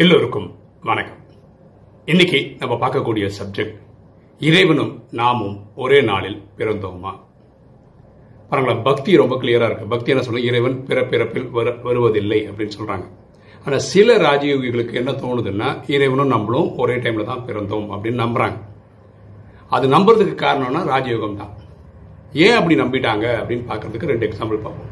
எல்லோருக்கும் வணக்கம் இன்னைக்கு நம்ம பார்க்கக்கூடிய சப்ஜெக்ட் இறைவனும் நாமும் ஒரே நாளில் பிறந்தோமா பாருங்களேன் பக்தி ரொம்ப கிளியரா இருக்கு பக்தி என்ன சொல்ல இறைவன் பிறப்பிறப்பில் வரு வருவதில்லை அப்படின்னு சொல்றாங்க ஆனா சில ராஜயோகிகளுக்கு என்ன தோணுதுன்னா இறைவனும் நம்மளும் ஒரே டைம்ல தான் பிறந்தோம் அப்படின்னு நம்புறாங்க அது நம்புறதுக்கு காரணம்னா ராஜயோகம் தான் ஏன் அப்படி நம்பிட்டாங்க அப்படின்னு பார்க்கறதுக்கு ரெண்டு எக்ஸாம்பிள் பார்ப்போம்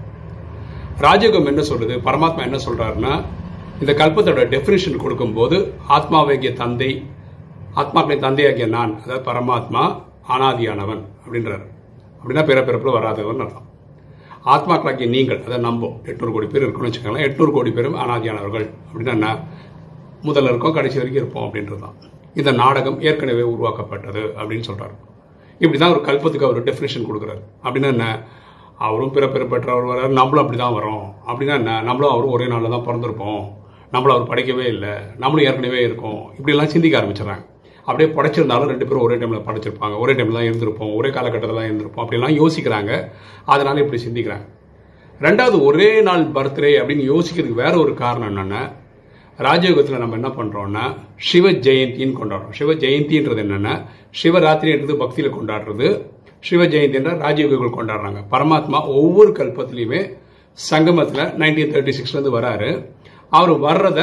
ராஜயோகம் என்ன சொல்லுது பரமாத்மா என்ன சொல்றாருன்னா இந்த கல்பத்தோட டெஃபினிஷன் கொடுக்கும்போது ஆத்மாவாகிய தந்தை ஆத்மாக்களின் தந்தையாகிய நான் அதாவது பரமாத்மா அனாதியானவன் அப்படின்றாரு அப்படின்னா பிற பிறப்பில் வராதவன் அர்த்தம் ஆத்மாக்களாகிய நீங்கள் அதாவது நம்ப எட்நூறு கோடி பேர் இருக்கணும்னு வச்சுக்கோங்களேன் எட்நூறு கோடி பேரும் அனாதியானவர்கள் அப்படின்னா என்ன முதல்ல இருக்கோம் கடைசி வரைக்கும் இருப்போம் அப்படின்றது தான் இந்த நாடகம் ஏற்கனவே உருவாக்கப்பட்டது அப்படின்னு சொல்றாரு இப்படிதான் ஒரு கல்பத்துக்கு அவர் டெஃபினேஷன் கொடுக்குறாரு அப்படின்னா என்ன அவரும் பிற பிற பெற்றவர் வர்றாரு நம்மளும் அப்படி தான் வரோம் அப்படின்னா என்ன நம்மளும் அவரும் ஒரே நாளில் தான் பிறந்திருப்போம் நம்மளும் அவர் படைக்கவே இல்லை நம்மளும் ஏற்கனவே இருக்கோம் இப்படிலாம் சிந்திக்க ஆரம்பிச்சிடறாங்க அப்படியே படைச்சிருந்தாலும் ரெண்டு பேரும் ஒரே டைமில் படைச்சிருப்பாங்க ஒரே டைமில் தான் இருந்திருப்போம் ஒரே காலகட்டத்தில் தான் இருந்திருப்போம் அப்படிலாம் யோசிக்கிறாங்க அதனால இப்படி சிந்திக்கிறாங்க ரெண்டாவது ஒரே நாள் பர்த்டே அப்படின்னு யோசிக்கிறதுக்கு வேற ஒரு காரணம் என்னன்னா ராஜயோகத்தில் நம்ம என்ன பண்றோம்னா சிவ ஜெயந்தின்னு கொண்டாடுறோம் சிவ ஜெயந்தின்றது என்னன்னா சிவராத்திரின்றது பக்தியில கொண்டாடுறது சிவ ஜெயந்தின்ற ராஜயோகிகள் கொண்டாடுறாங்க பரமாத்மா ஒவ்வொரு கல்பத்திலையுமே சங்கமத்தில் நைன்டீன் தேர்ட்டி சிக்ஸ்லேருந்து வராரு அவர் வர்றத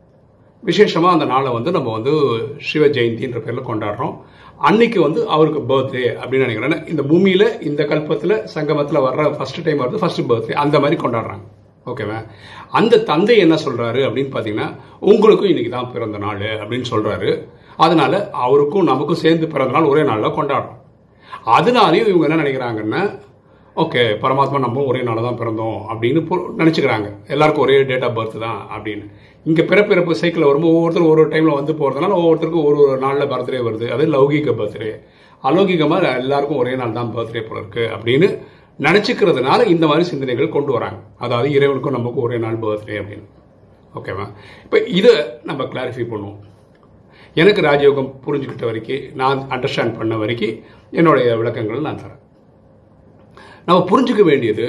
விசேஷமாக அந்த நாளை வந்து நம்ம வந்து சிவ ஜெயந்தின்ற பேரில் கொண்டாடுறோம் அன்னைக்கு வந்து அவருக்கு பர்த்டே அப்படின்னு நினைக்கிறேன் இந்த பூமியில் இந்த கல்பத்தில் சங்கமத்தில் வர்ற ஃபர்ஸ்ட் டைம் வருது ஃபர்ஸ்ட் பர்த்டே அந்த மாதிரி கொண்டாடுறாங்க ஓகேவா அந்த தந்தை என்ன சொல்றாரு அப்படின்னு பார்த்தீங்கன்னா உங்களுக்கும் இன்னைக்கு தான் பிறந்த நாள் அப்படின்னு சொல்றாரு அதனால அவருக்கும் நமக்கும் சேர்ந்து பிறந்த நாள் ஒரே நாளில் கொண்டாடுறோம் அதனாலையும் இவங்க என்ன நினைக்கிறாங்கன்னா ஓகே பரமாத்மா நம்ம ஒரே நாளில் தான் பிறந்தோம் அப்படின்னு பொ- நினைச்சுக்கிறாங்க எல்லாருக்கும் ஒரே டேட் ஆஃப் பர்த் தான் அப்படின்னு இங்க பிறப்பிறப்பு சைக்கிள் வரும்போது ஒவ்வொருத்தரும் ஒரு டைம்ல வந்து போறதுனால ஒவ்வொருத்தருக்கும் ஒரு ஒரு நாளில் பர்த்டே வருது அது லௌகிக பர்த்டே அலௌகிகமா எல்லாருக்கும் ஒரே நாள் தான் பர்த்டே போல இருக்கு அப்படின்னு நினைச்சுக்கிறதுனால இந்த மாதிரி சிந்தனைகள் கொண்டு வராங்க அதாவது இறைவனுக்கும் நமக்கும் ஒரே நாள் பர்த்டே அப்படின்னு ஓகேவா இப்போ இதை நம்ம கிளாரிஃபை பண்ணுவோம் எனக்கு ராஜயோகம் புரிஞ்சுக்கிட்ட வரைக்கும் நான் அண்டர்ஸ்டாண்ட் பண்ண வரைக்கும் என்னுடைய விளக்கங்கள் நான் தரேன் நம்ம புரிஞ்சுக்க வேண்டியது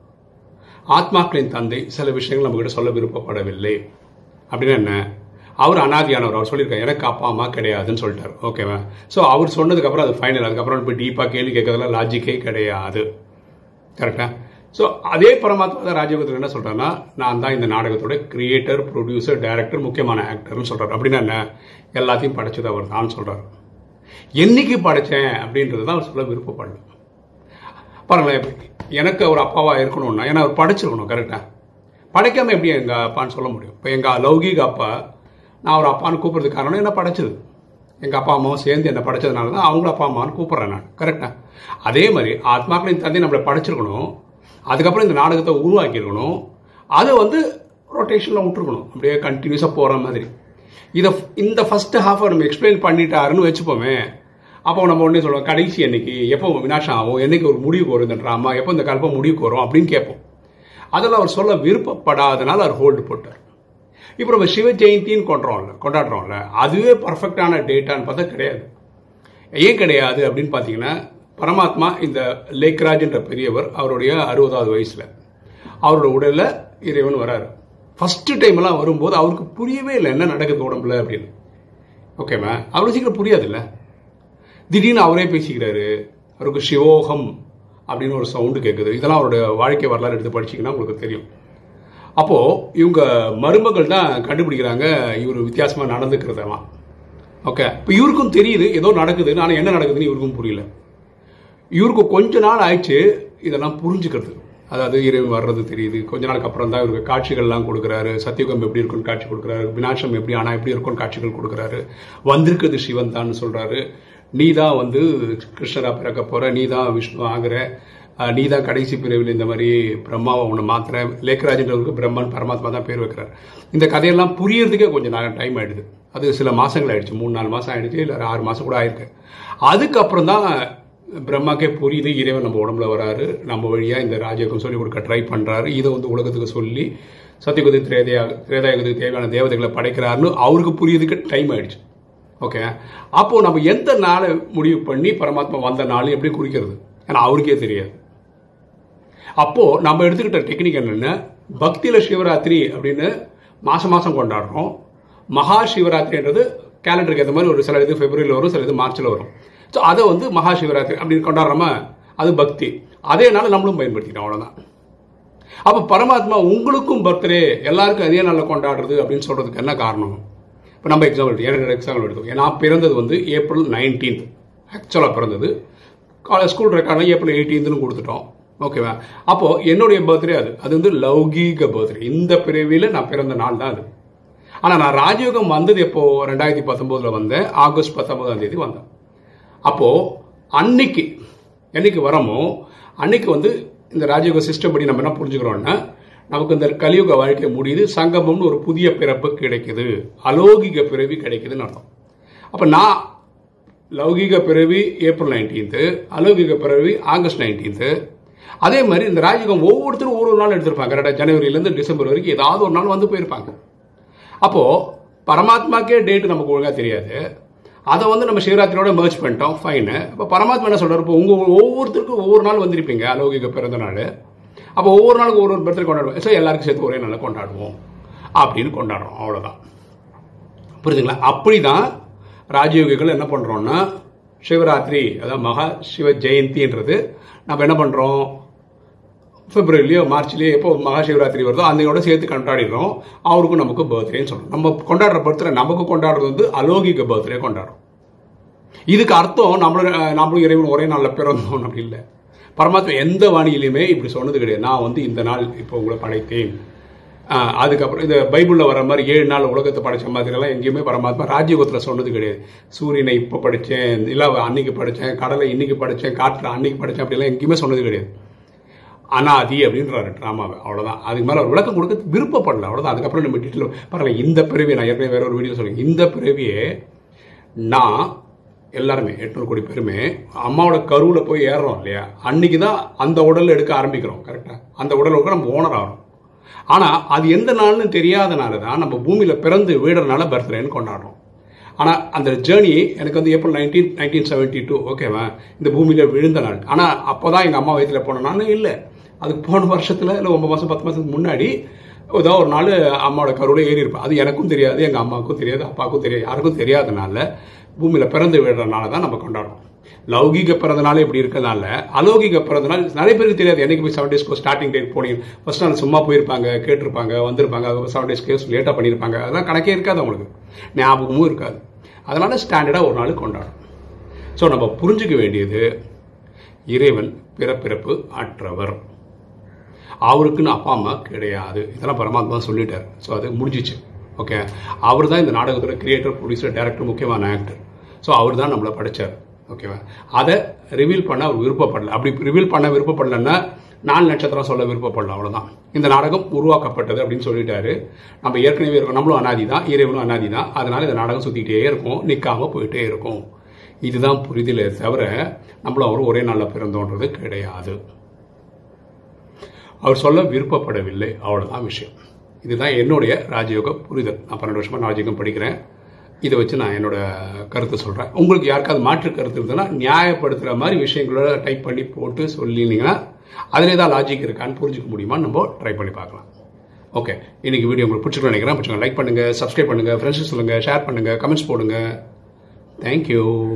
ஆத்மாக்களின் தந்தை சில விஷயங்கள் நம்ம கிட்ட சொல்ல விருப்பப்படவில்லை அப்படின்னு என்ன அவர் அனாதியானவர் அவர் சொல்லியிருக்காரு எனக்கு அப்பா அம்மா கிடையாதுன்னு சொல்லிட்டார் ஓகேவா ஸோ அவர் சொன்னதுக்கு அப்புறம் அது ஃபைனல் அதுக்கப்புறம் இப்போ டீப்பாக கேள்வி கேட்கறதுல லாஜிக்கே கிடையாது கரெக்டா ஸோ அதே பரமாத்மா தான் ராஜயோகத்தில் என்ன சொல்றாருன்னா நான் தான் இந்த நாடகத்தோட கிரியேட்டர் ப்ரொடியூசர் டைரக்டர் முக்கியமான ஆக்டர்னு சொல்றாரு அப்படின்னா என்ன எல்லாத்தையும் படைச்சது அவர் தான் சொல்றாரு என்னைக்கு படைச்சேன் அப்படின்றது தான் அவர் சொல்ல விருப்பப்படல பாருங்களேன் எனக்கு அவர் அப்பாவா இருக்கணும்னா ஏன்னா அவர் படைச்சிருக்கணும் கரெக்டா படைக்காம எப்படி எங்க அப்பான்னு சொல்ல முடியும் இப்போ எங்க லௌகீக அப்பா நான் அவர் அப்பான்னு கூப்பிடுறதுக்கு காரணம் என்ன படைச்சது எங்க அப்பா அம்மாவும் சேர்ந்து என்ன படைச்சதுனால தான் அவங்கள அப்பா அம்மான்னு கூப்பிடுறேன் நான் கரெக்டா அதே மாதிரி ஆத்மாக்களின் தந்தை நம்மளை படைச்சிருக்கணும் அதுக்கப்புறம் இந்த நாடகத்தை உருவாக்கி இருக்கணும் அதை வந்து ரொட்டேஷனில் விட்டுருக்கணும் அப்படியே கண்டினியூஸாக போகிற மாதிரி இதை இந்த ஃபர்ஸ்ட் ஹாஃப் நம்ம எக்ஸ்பிளைன் பண்ணிட்டாருன்னு வச்சுப்போமே அப்போ நம்ம உடனே சொல்லுவோம் கடைசி என்னைக்கு எப்போ வினாசம் ஆகும் என்னைக்கு ஒரு முடிவுக்கு வரும் இந்த ட்ராமா எப்போ இந்த கல்பம் முடிவுக்கு வரும் அப்படின்னு கேட்போம் அதெல்லாம் அவர் சொல்ல விருப்பப்படாதனால அவர் ஹோல்டு போட்டார் இப்போ நம்ம சிவ ஜெயந்தின்னு கொண்டாடுறோம்ல கொண்டாடுறோம்ல அதுவே பர்ஃபெக்டான டேட்டான்னு பார்த்தா கிடையாது ஏன் கிடையாது அப்படின்னு பார்த்தீங்கன்னா பரமாத்மா இந்த லேக்ராஜ்ன்ற பெரியவர் அவருடைய அறுபதாவது வயசுல அவரோட உடல்ல இறைவன் வராரு ஃபர்ஸ்ட் டைம் எல்லாம் வரும்போது அவருக்கு புரியவே இல்லை என்ன நடக்குது உடம்புல அப்படின்னு ஓகேவா அவ்வளோ சீக்கிரம் புரியாதுல்ல திடீர்னு அவரே பேசிக்கிறாரு அவருக்கு சிவோகம் அப்படின்னு ஒரு சவுண்டு கேட்குது இதெல்லாம் அவருடைய வாழ்க்கை வரலாறு எடுத்து படிச்சீங்கன்னா உங்களுக்கு தெரியும் அப்போ இவங்க மருமகள் தான் கண்டுபிடிக்கிறாங்க இவர் வித்தியாசமா நடந்துக்கிறதெல்லாம் ஓகே இப்போ இவருக்கும் தெரியுது ஏதோ நடக்குது ஆனால் என்ன நடக்குதுன்னு இவருக்கும் புரியல இவருக்கு கொஞ்ச நாள் ஆயிடுச்சு இதெல்லாம் புரிஞ்சுக்கிறது அதாவது இறைவன் வர்றது தெரியுது கொஞ்ச நாளுக்கு அப்புறம் தான் இவருக்கு காட்சிகள்லாம் கொடுக்குறாரு சத்தியுகம் எப்படி இருக்குன்னு காட்சி கொடுக்குறாரு விநாசம் எப்படி ஆனா எப்படி இருக்கும்னு காட்சிகள் கொடுக்குறாரு வந்திருக்கிறது சிவன் தான் சொல்றாரு நீ தான் வந்து கிருஷ்ணரா பிறக்க போற நீ தான் விஷ்ணு ஆகுற அஹ், நீ தான் கடைசி பிரிவில் இந்த மாதிரி பிரம்மாவை உன்னை மாத்துற லேக்கராஜன்றவருக்கு பிரம்மன் பரமாத்மா தான் பேர் வைக்கிறார் இந்த கதையெல்லாம் புரியறதுக்கே கொஞ்சம் நேரம் டைம் ஆயிடுது அது சில மாசங்கள் ஆயிடுச்சு மூணு நாலு மாசம் ஆயிடுச்சு இல்லை ஆறு மாசம் கூட ஆயிருக்கு அதுக்கப்புறம் தான் பிரம்மாக்கே புரியுது இறைவன் நம்ம உடம்புல வராரு நம்ம வழியா இந்த ராஜயோகம் சொல்லி கொடுக்க ட்ரை பண்றாரு இதை வந்து உலகத்துக்கு சொல்லி சத்தியகுதி திரேதையா திரேதாயுகத்துக்கு தேவையான தேவதைகளை படைக்கிறாருன்னு அவருக்கு புரியுதுக்கு டைம் ஆயிடுச்சு ஓகே அப்போ நம்ம எந்த நாளை முடிவு பண்ணி பரமாத்மா வந்த நாள் எப்படி குறிக்கிறது ஏன்னா அவருக்கே தெரியாது அப்போ நம்ம எடுத்துக்கிட்ட டெக்னிக் என்னன்னா பக்தியில சிவராத்திரி அப்படின்னு மாசம் மாசம் கொண்டாடுறோம் மகா சிவராத்திரின்றது கேலண்டருக்கு ஏற்ற மாதிரி ஒரு சில இது பிப்ரவரியில் வரும் சில இது மார்ச்சில் வரும் ஸோ அதை வந்து மகா சிவராத்திரி அப்படின்னு கொண்டாடுறோமா அது பக்தி அதே நாள் நம்மளும் பயன்படுத்திக்கிறோம் அவ்வளோதான் அப்போ பரமாத்மா உங்களுக்கும் பர்த்டே எல்லாருக்கும் அதே நாளில் கொண்டாடுறது அப்படின்னு சொல்கிறதுக்கு என்ன காரணம் இப்போ நம்ம எக்ஸாம்பிள் எனக்கு எக்ஸாம்பிள் எடுத்தோம் நான் பிறந்தது வந்து ஏப்ரல் நைன்டீன்த் ஆக்சுவலாக பிறந்தது காலேஜ் ஸ்கூல் ரெக்கார்டில் ஏப்ரல் எயிட்டீன்த்னு கொடுத்துட்டோம் ஓகேவா அப்போது என்னுடைய பர்த்டே அது அது வந்து லௌகீக பர்த்டே இந்த பிறவியில் நான் பிறந்த நாள் தான் அது ஆனால் நான் ராஜயோகம் வந்தது எப்போ ரெண்டாயிரத்தி பத்தொம்போதில் வந்தேன் ஆகஸ்ட் பத்தொன்பதாம் தேதி வந்தேன் அப்போது அன்னைக்கு என்னைக்கு வரமோ அன்னைக்கு வந்து இந்த ராஜயோக சிஸ்டம் படி நம்ம என்ன புரிஞ்சுக்கிறோம்னா நமக்கு இந்த கலியுக வாழ்க்கை முடியுது சங்கமம்னு ஒரு புதிய பிறப்பு கிடைக்குது அலௌகிக பிறவி கிடைக்குதுன்னு அர்த்தம் அப்போ நான் லௌகிக பிறவி ஏப்ரல் நைன்டீன்த்து அலௌகிக பிறவி ஆகஸ்ட் நைன்டீன்த்து அதே மாதிரி இந்த ராஜயோகம் ஒவ்வொருத்தரும் ஒரு ஒரு நாள் எடுத்திருப்பாங்க கரெக்டாக ஜனவரியிலேருந்து டிசம்பர் வரைக்கும் ஏதாவது ஒரு நாள் வந்து போயிருப்பாங்க அப்போது பரமாத்மாக்கே டேட்டு நமக்கு ஒழுங்காக தெரியாது அதை வந்து நம்ம சிவராத்திரியோட மர்ச் பண்ணிட்டோம் ஃபைனு இப்போ பரமாத்மா என்ன சொல்கிறார் இப்போ உங்கள் ஒவ்வொருத்தருக்கும் ஒவ்வொரு நாள் வந்திருப்பீங்க அலௌகிக பிறந்த நாள் அப்போ ஒவ்வொரு நாளுக்கு ஒரு ஒரு பர்த்டே கொண்டாடுவோம் ஸோ எல்லாருக்கும் சேர்த்து ஒரே நாளில் கொண்டாடுவோம் அப்படின்னு கொண்டாடுறோம் அவ்வளோதான் புரியுதுங்களா அப்படி தான் ராஜயோகிகள் என்ன பண்ணுறோம்னா சிவராத்திரி அதாவது மகா சிவ ஜெயந்தின்றது நம்ம என்ன பண்ணுறோம் பிப்ரவரிலையோ மார்ச்லேயோ எப்போ மகா சிவராத்திரி வருதோ அன்னையோட சேர்த்து கொண்டாடிடுறோம் அவருக்கும் நமக்கு பர்த்டேன்னு சொல்கிறோம் நம்ம கொண்டாடுற பர்த்டே நமக்கு கொண்டாடுறது வந்து அலௌகிக பர்த்டே கொண்டாடுறோம் இதுக்கு அர்த்தம் நம்மளும் நம்மளும் இறைவன் ஒரே நாளில் பிறந்தோம் அப்படி இல்லை பரமாத்மா எந்த வாணியிலையுமே இப்படி சொன்னது கிடையாது நான் வந்து இந்த நாள் இப்போ உங்களை படைத்தேன் அதுக்கப்புறம் இந்த பைபிளில் வர மாதிரி ஏழு நாள் உலகத்தை படைச்ச மாதிரிலாம் எங்கேயுமே பரமாத்மா ராஜயோகத்தில் சொன்னது கிடையாது சூரியனை இப்போ படித்தேன் நிலாவை அன்னைக்கு படித்தேன் கடலை இன்னைக்கு படித்தேன் காற்று அன்னைக்கு படித்தேன் அப்படிலாம் எங்கேயுமே சொன்னது கிடையாது அனாதி அப்படின்றாரு ட்ராமாவை அவ்வளோதான் அதுக்கு மேலே ஒரு விளக்கம் கொடுக்க விருப்பப்படல அவ்வளோதான் அதுக்கப்புறம் நம்ம டீட்டெயில் பரவாயில்ல இந்த பிறவியை நான் ஏற்கனவே வேற ஒரு வீடியோ சொல்லுங்க இந்த பிறவியே நான் எல்லாருமே எட்நூறு கோடி பேருமே அம்மாவோட கருவில் போய் ஏறுறோம் இல்லையா அன்னைக்கு தான் அந்த உடல் எடுக்க ஆரம்பிக்கிறோம் கரெக்டாக அந்த உடலுக்கு நம்ம ஓனர் ஆகிறோம் ஆனால் அது எந்த நாள்னு தெரியாதனால தான் நம்ம பூமியில் பிறந்து வீடுறனால பர்த்டேன்னு கொண்டாடுறோம் ஆனால் அந்த ஜேர்னி எனக்கு வந்து April nineteen nineteen seventy two ஓகேவா இந்த பூமியில் விழுந்த நாள் ஆனால் அப்போ தான் எங்கள் அம்மா வயிற்றில் போனேன்னு இல்லை அதுக்கு போன வருஷத்தில் இல்லை ஒன்பது மாதம் பத்து மாதத்துக்கு முன்னாடி ஏதோ ஒரு நாள் அம்மாவோட கருவில் ஏறி இருப்பேன் அது எனக்கும் தெரியாது எங்கள் அம்மாவுக்கும் தெரியாது அப்பாவுக்கும் தெரியாது யாருக்கும் தெரியாதனால பூமியில் பிறந்து விடுறதுனால தான் நம்ம கொண்டாடுறோம் லௌகிக பிறந்தநாள் இப்படி இருக்கிறதுனால அலௌகிக பிறந்தநாள் நிறைய பேருக்கு தெரியாது என்னைக்கு போய் செவன் டேஸ்க்கு ஸ்டார்டிங் டேட் போனீங்க ஃபர்ஸ்ட் நாள் சும்மா போயிருப்பாங்க கேட்டிருப்பாங்க வந்திருப்பாங்க அது செவன் டேஸ் கேஸ் லேட்டாக பண்ணியிருப்பாங்க அதெல்லாம் கணக்கே இருக்காது அவங்களுக்கு ஞாபகமும் இருக்காது அதனால ஸ்டாண்டர்டாக ஒரு நாள் கொண்டாடும் ஸோ நம்ம புரிஞ்சுக்க வேண்டியது இறைவன் பிறப்பிறப்பு அற்றவர் அவருக்குன்னு அப்பா அம்மா கிடையாது இதெல்லாம் பரமாத்மா சொல்லிட்டார் ஸோ அது முடிஞ்சிச்சு ஓகே அவர் தான் இந்த நாடகத்தோட கிரியேட்டர் ப்ரொடியூசர் டேரக்டர் முக்கியமான ஆக்டர் ஸோ அவர் தான் நம்மளை படித்தார் ஓகேவா அதை ரிவீல் பண்ண அவர் விருப்பப்படல அப்படி ரிவீல் பண்ண விருப்பப்படலன்னா நாலு நட்சத்திரம் சொல்ல விருப்பப்படல அவ்வளோதான் இந்த நாடகம் உருவாக்கப்பட்டது அப்படின்னு சொல்லிட்டாரு நம்ம ஏற்கனவே இருக்கோம் நம்மளும் அனாதி தான் இறைவனும் அனாதி தான் அதனால இந்த நாடகம் சுற்றிக்கிட்டே இருக்கும் நிற்காம போயிட்டே இருக்கும் இதுதான் புரிதலே தவிர நம்மளும் அவரும் ஒரே நாளில் பிறந்தோன்றது கிடையாது அவர் சொல்ல விருப்பப்படவில்லை அவ்வளோதான் விஷயம் இதுதான் என்னுடைய ராஜயோக புரிதல் நான் பன்னெண்டு வருஷமாக ராஜயோகம் படிக்கிறேன் இதை வச்சு நான் என்னோட கருத்தை சொல்கிறேன் உங்களுக்கு யாருக்காவது மாற்று கருத்து இருந்ததுன்னா நியாயப்படுத்துகிற மாதிரி விஷயங்களோட டைப் பண்ணி போட்டு சொல்லினீங்கன்னா அதில் ஏதாவது லாஜிக் இருக்கான்னு புரிஞ்சுக்க முடியுமான்னு நம்ம ட்ரை பண்ணி பார்க்கலாம் ஓகே இன்னைக்கு வீடியோ உங்களுக்கு பிடிச்சிருக்கோம் நினைக்கிறேன் பிடிச்சிங்க லைக் பண்ணுங்கள் சப்ஸ்கிரைப் பண்ணுங்கள் ஃப்ரெண்ட்ஸ் சொல்லுங்கள் ஷேர் பண்ணுங்கள் கமெண்ட்ஸ் போடுங்க தேங்க்யூ